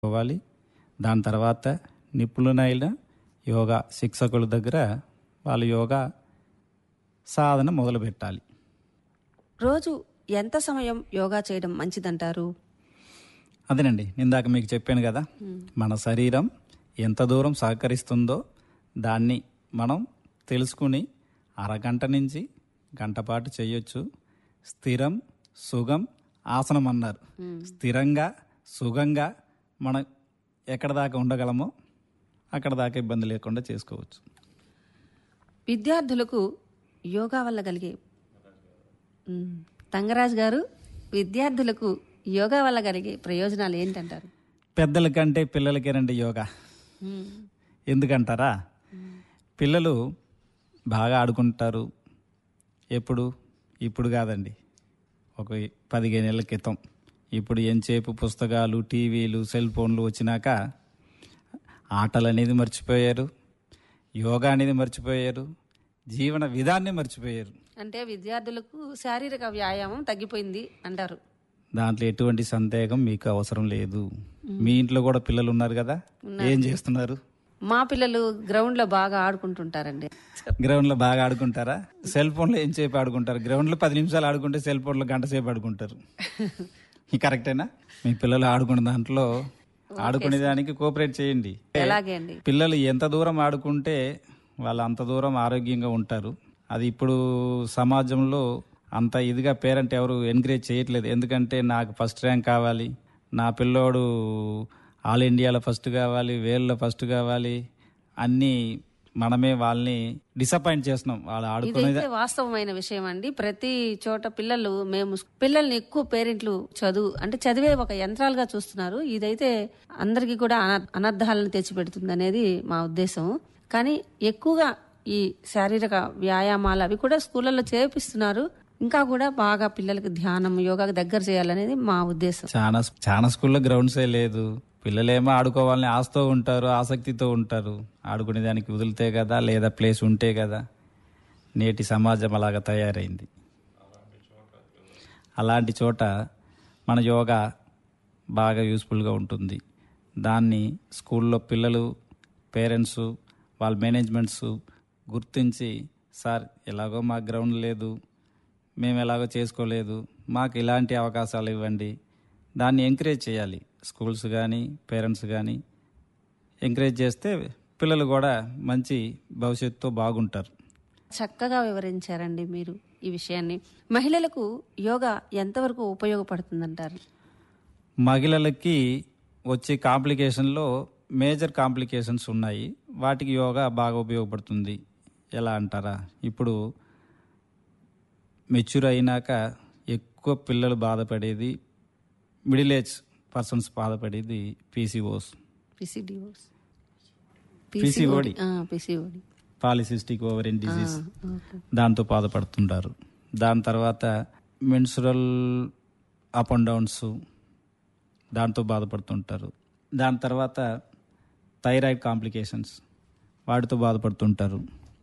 పోవాలి దాని తర్వాత నిపుణులైన యోగా శిక్షకుల దగ్గర వాళ్ళు యోగా సాధన మొదలు పెట్టాలి రోజు ఎంత సమయం యోగా చేయడం మంచిదంటారు అదేనండి ఇందాక మీకు చెప్పాను కదా మన శరీరం ఎంత దూరం సహకరిస్తుందో దాన్ని మనం తెలుసుకుని అరగంట నుంచి గంట పాటు చేయొచ్చు స్థిరం సుగం ఆసనం అన్నారు స్థిరంగా సుగంగా మనం ఎక్కడ దాకా ఉండగలమో అక్కడ దాకా ఇబ్బంది లేకుండా చేసుకోవచ్చు విద్యార్థులకు యోగా వల్ల కలిగే మ్, తంగరాజు గారు విద్యార్థులకు యోగా వల్ల కలిగే ప్రయోజనాలు ఏంటంటారు పెద్దల కంటే పిల్లలకేనండి యోగా మ్, ఎందుకంటారా పిల్లలు బాగా ఆడుకుంటారు ఎప్పుడు ఇప్పుడు కాదండి ఒక పదిహేను ఏళ్ళ క్రితం ఇప్పుడు ఎంతసేపు పుస్తకాలు టీవీలు సెల్ ఫోన్లు వచ్చినాక ఆటలు అనేది మర్చిపోయారు యోగా అనేది మర్చిపోయారు జీవన విధాన్ని మర్చిపోయారు అంటే విద్యార్థులకు శారీరక వ్యాయామం తగ్గిపోయింది అంటారు దాంట్లో ఎటువంటి సందేహం మీకు అవసరం లేదు మీ ఇంట్లో కూడా పిల్లలు ఉన్నారు కదా ఏం చేస్తున్నారు మా పిల్లలు గ్రౌండ్ లో బాగా ఆడుకుంటుంటారండి గ్రౌండ్ లో బాగా ఆడుకుంటారా సెల్ ఫోన్ లో ఏం సేపు ఆడుకుంటారు గ్రౌండ్ లో పది నిమిషాలు ఆడుకుంటే సెల్ ఫోన్ లో గంట సేపు ఆడుకుంటారు ఈ కరెక్టేనా మీ పిల్లలు ఆడుకునే దాంట్లో ఆడుకునే దానికి కోఆపరేట్ చేయండి ఎలాగే అండి పిల్లలు ఎంత దూరం ఆడుకుంటే వాళ్ళు అంత దూరం ఆరోగ్యంగా ఉంటారు అది ఇప్పుడు సమాజంలో అంత ఇదిగా పేరెంట్ ఎవరు ఎంకరేజ్ చేయట్లేదు ఎందుకంటే నాకు ఫస్ట్ ర్యాంక్ కావాలి నా పిల్లోడు ఆల్ ఇండియాలో ఫస్ట్ కావాలి వేల్లో ఫస్ట్ కావాలి అన్నీ మనమే వాళ్ళని డిసప్పాయింట్ చేస్తున్నాం వాళ్ళు ఆడుకునే ఇదైతే వాస్తవమైన విషయం అండి ప్రతి చోట పిల్లలు మేము పిల్లల్ని ఎక్కువ పేరెంట్లు చదువు అంటే చదివే ఒక యంత్రాలుగా చూస్తున్నారు ఇదైతే అందరికీ కూడా అన- అనర్థాలను తెచ్చిపెడుతుంది అనేది మా ఉద్దేశం కానీ ఎక్కువగా ఈ శారీరక వ్యాయామాలు అవి కూడా స్కూళ్ళల్లో చేపిస్తున్నారు ఇంకా కూడా బాగా పిల్లలకి ధ్యానం యోగాకి దగ్గర చేయాలనేది మా ఉద్దేశం చాలా చాలా స్కూల్లో గ్రౌండ్సే లేదు పిల్లలేమో ఆడుకోవాలని ఆశతో ఉంటారు ఆసక్తితో ఉంటారు ఆడుకునే దానికి వదిలితే కదా లేదా ప్లేస్ ఉంటే కదా నేటి సమాజం అలాగా తయారైంది అలాంటి చోట మన యోగా బాగా యూస్ఫుల్గా ఉంటుంది దాన్ని స్కూల్లో పిల్లలు పేరెంట్స్ వాళ్ళ మేనేజ్మెంట్స్ గుర్తించి సార్ ఎలాగో మా గ్రౌండ్ లేదు మేము ఎలాగో చేసుకోలేదు మాకు ఇలాంటి అవకాశాలు ఇవ్వండి దాన్ని ఎంకరేజ్ చేయాలి స్కూల్స్ కానీ పేరెంట్స్ కానీ ఎంకరేజ్ చేస్తే పిల్లలు కూడా మంచి భవిష్యత్తుతో బాగుంటారు చక్కగా వివరించారండి మీరు ఈ విషయాన్ని మహిళలకు యోగా ఎంతవరకు ఉపయోగపడుతుందంటారు మహిళలకి వచ్చే కాంప్లికేషన్లో మేజర్ కాంప్లికేషన్స్ ఉన్నాయి వాటికి యోగా బాగా ఉపయోగపడుతుంది ఎలా అంటారా ఇప్పుడు మెచ్యూర్ అయినాక ఎక్కువ పిల్లలు బాధపడేది మిడిల్ ఏజ్ పర్సన్స్ బాధపడేది P C O S P C D O S P C O D P C O D polycystic ovarian disease దాంతో బాధపడుతుంటారు దాని తర్వాత మెన్సురల్ అప్ అండ్ డౌన్స్ దాంతో బాధపడుతుంటారు దాని తర్వాత థైరాయిడ్ కాంప్లికేషన్స్ వాటితో బాధపడుతుంటారు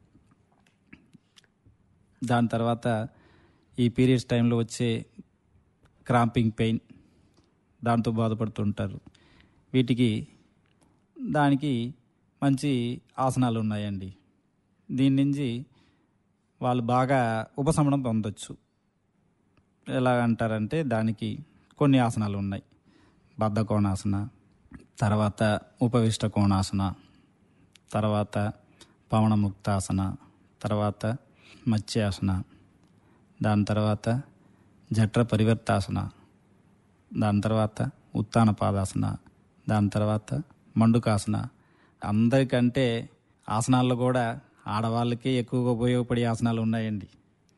దాని తర్వాత ఈ పీరియడ్స్ టైంలో వచ్చే క్రాంపింగ్ పెయిన్ దాంతో బాధపడుతుంటారు వీటికి దానికి మంచి ఆసనాలు ఉన్నాయండి దీని నుంచి వాళ్ళు బాగా ఉపశమనం పొందొచ్చు ఎలా అంటారంటే దానికి కొన్ని ఆసనాలు ఉన్నాయి బద్ధ కోణాసన తర్వాత ఉపవిష్ట కోణాసన తర్వాత పవనముక్తాసన తర్వాత మత్స్యాసన దాని తర్వాత జఠర పరివర్తాసన దాని తర్వాత ఉత్తాన పాదాసన దాని తర్వాత మండుకాసన అందరికంటే ఆసనాల్లో కూడా ఆడవాళ్ళకే ఎక్కువగా ఉపయోగపడే ఆసనాలు ఉన్నాయండి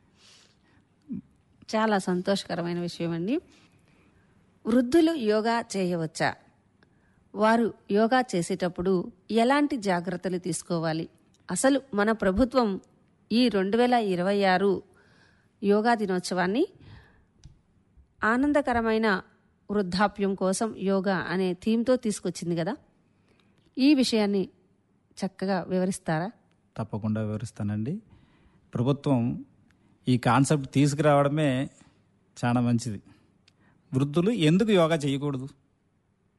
చాలా సంతోషకరమైన విషయం అండి వృద్ధులు యోగా చేయవచ్చా వారు యోగా చేసేటప్పుడు ఎలాంటి జాగ్రత్తలు తీసుకోవాలి అసలు మన ప్రభుత్వం ఈ రెండు వేల ఇరవై ఆరు యోగా దినోత్సవాన్ని ఆనందకరమైన వృద్ధాప్యం కోసం యోగా అనే థీమ్తో తీసుకొచ్చింది కదా ఈ విషయాన్ని చక్కగా వివరిస్తారా తప్పకుండా వివరిస్తానండి ప్రభుత్వం ఈ కాన్సెప్ట్ తీసుకురావడమే చాలా మంచిది వృద్ధులు ఎందుకు యోగా చేయకూడదు